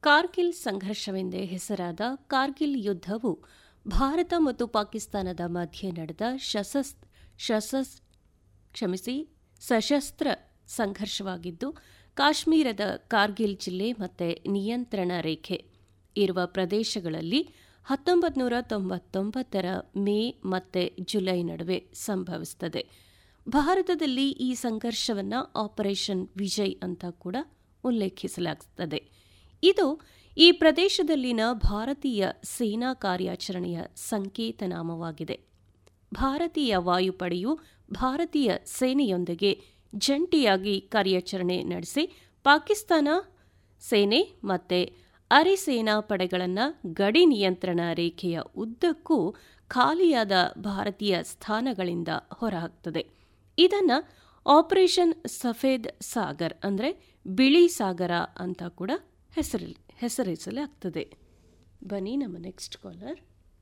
ಕಾರ್ಗಿಲ್ ಸಂಘರ್ಷವೆಂದೇ ಹೆಸರಾದ ಕಾರ್ಗಿಲ್ ಯುದ್ಧವು ಭಾರತ ಮತ್ತು ಪಾಕಿಸ್ತಾನದ ಮಧ್ಯೆ ನಡೆದ ಶಸಸ್ ಶಸಸ್ ಕ್ಷಮಿಸಿ ಸಶಸ್ತ್ರ ಸಂಘರ್ಷವಾಗಿದ್ದು ಕಾಶ್ಮೀರದ ಕಾರ್ಗಿಲ್ ಜಿಲ್ಲೆ ಮತ್ತು ನಿಯಂತ್ರಣ ರೇಖೆ ಇರುವ ಪ್ರದೇಶಗಳಲ್ಲಿ ಹತ್ತೊಂಬತ್ತು ನೂರ ತೊಂಬತ್ತೊಂಬತ್ತರ ಮೇ ಮತ್ತು ಜುಲೈ ನಡುವೆ ಸಂಭವಿಸುತ್ತದೆ ಭಾರತದಲ್ಲಿ ಈ ಸಂಘರ್ಷವನ್ನು ಆಪರೇಷನ್ ವಿಜಯ್ ಅಂತ ಕೂಡ ಉಲ್ಲೇಖಿಸಲಾಗುತ್ತದೆ ಇದು ಈ ಪ್ರದೇಶದಲ್ಲಿನ ಭಾರತೀಯ ಸೇನಾ ಕಾರ್ಯಾಚರಣೆಯ ಸಂಕೇತನಾಮವಾಗಿದೆ ಭಾರತೀಯ ವಾಯುಪಡೆಯು ಭಾರತೀಯ ಸೇನೆಯೊಂದಿಗೆ ಜಂಟಿಯಾಗಿ ಕಾರ್ಯಾಚರಣೆ ನಡೆಸಿ ಪಾಕಿಸ್ತಾನ ಸೇನೆ ಮತ್ತು ಅರೆಸೇನಾ ಪಡೆಗಳನ್ನು ಗಡಿ ನಿಯಂತ್ರಣ ರೇಖೆಯ ಉದ್ದಕ್ಕೂ ಖಾಲಿಯಾದ ಭಾರತೀಯ ಸ್ಥಾನಗಳಿಂದ ಹೊರಹಾಕ್ತದೆ ಇದನ್ನು ಆಪರೇಷನ್ ಸಫೇದ್ ಸಾಗರ್ ಅಂದರೆ ಬಿಳಿ ಸಾಗರ ಅಂತ ಕೂಡ ಹೆಸರಿ ಹೆಸರಿಸಲಾಗ್ತದೆ ಬನ್ನಿ ನಮ್ಮ ನೆಕ್ಸ್ಟ್ ಕಾಲರ್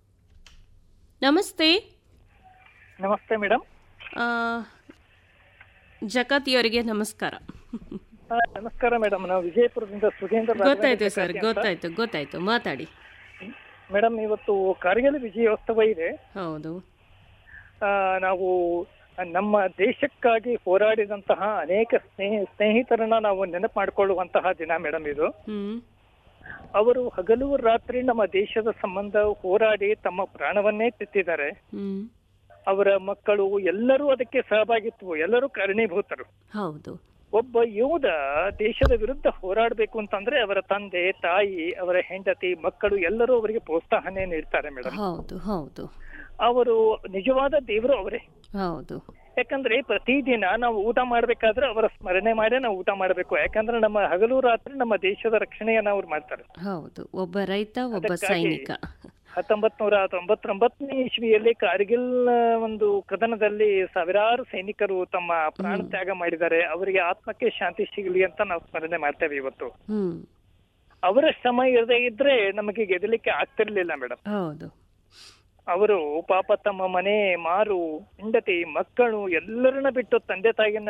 ನಮಸ್ತೆ ನಮಸ್ತೆ ಮೇಡಮ್ ಆ, ಜಕಾತಿಯವರಿಗೆ ನಮಸ್ಕಾರ ಆ, ನಮಸ್ಕಾರ ಮೇಡಮ್ ನಾವು ವಿಜಯಪುರದಿಂದ ಸುಧೀಂದ್ರ ಗೊತ್ತಾಯ್ತು ಸರ್ ಗೊತ್ತಾಯ್ತು ಗೊತ್ತಾಯ್ತು ಮಾತಾಡಿ ಮೇಡಮ್ ಇವತ್ತು ಕಾರ್ಗಿಲ್ ವಿಜಯೋತ್ಸವ ಇದೆ ಹೌದು ಆ, ನಾವು ನಮ್ಮ ದೇಶಕ್ಕಾಗಿ ಹೋರಾಡಿದಂತಹ ಅನೇಕ ಸ್ನೇಹ ಸ್ನೇಹಿತರನ್ನ ನಾವು ನೆನಪು ಮಾಡಿಕೊಳ್ಳುವಂತಹ ದಿನ ಮೇಡಮ್ ಇದು ಹ್ಮ್ ಅವರು ಹಗಲು ರಾತ್ರಿ ನಮ್ಮ ದೇಶದ ಸಂಬಂಧ ಹೋರಾಡಿ ತಮ್ಮ ಪ್ರಾಣವನ್ನೇ ತೆತ್ತಿದ್ದಾರೆ ಹ್ಮ್ ಅವರ ಮಕ್ಕಳು ಎಲ್ಲರೂ ಅದಕ್ಕೆ ಸಹಭಾಗಿತ್ವ ಎಲ್ಲರೂ ಕಾರಣೀಭೂತರು ಹೌದು ಒಬ್ಬ ಯೋಧ ದೇಶದ ವಿರುದ್ಧ ಹೋರಾಡಬೇಕು ಅಂತಂದ್ರೆ ಅವರ ತಂದೆ ತಾಯಿ ಅವರ ಹೆಂಡತಿ ಮಕ್ಕಳು ಎಲ್ಲರೂ ಅವರಿಗೆ ಪ್ರೋತ್ಸಾಹನೆ ನೀಡ್ತಾರೆ ಮೇಡಮ್ ಹೌದು ಹೌದು ಅವರು ನಿಜವಾದ ದೇವರು ಅವರೇ ಹೌದು ಯಾಕಂದ್ರೆ ಪ್ರತಿದಿನ ನಾವು ಊಟ ಮಾಡ್ಬೇಕಾದ್ರೆ ಅವರ ಸ್ಮರಣೆ ಮಾಡೇ ನಾವು ಊಟ ಮಾಡಬೇಕು ಯಾಕಂದ್ರೆ ನಮ್ಮ ಹಗಲು ರಾತ್ರಿ ನಮ್ಮ ದೇಶದ ರಕ್ಷಣೆಯನ್ನ ಅವ್ರು ಮಾಡ್ತಾರೆ ಹೌದು ಒಬ್ಬ ರೈತ ಒಬ್ಬ ಅದಕ್ಕಾಗಿ ಸೈನಿಕ ಹತ್ತೊಂಬತ್ ನೂರ ತೊಂಬತ್ತೊಂಬತ್ತನೇ ಇಸ್ವಿಯಲ್ಲಿ ಕಾರ್ಗಿಲ್ ಆ, ಒಂದು ಕದನದಲ್ಲಿ ಸಾವಿರಾರು ಸೈನಿಕರು ತಮ್ಮ ಪ್ರಾಣ ತ್ಯಾಗ ಮಾಡಿದ್ದಾರೆ ಅವರಿಗೆ ಆತ್ಮಕ್ಕೆ ಶಾಂತಿ ಸಿಗಲಿ ಅಂತ ನಾವು ಸ್ಮರಣೆ ಮಾಡ್ತೇವೆ ಇವತ್ತು ಹ್ಮ್ ಅವರ ಶ್ರಮ ಇರದೇ ಇದ್ರೆ ನಮಗೆ ಗೆದಲಿಕ್ಕೆ ಆಗ್ತಿರ್ಲಿಲ್ಲ ಮೇಡಮ್ ಹೌದು ಅವರು ಪಾಪ ತಮ್ಮ ಮನೆ ಮಾರು ಹೆಂಡತಿ ಮಕ್ಕಳು ಎಲ್ಲರನ್ನ ಬಿಟ್ಟು ತಂದೆ ತಾಯಿಯನ್ನ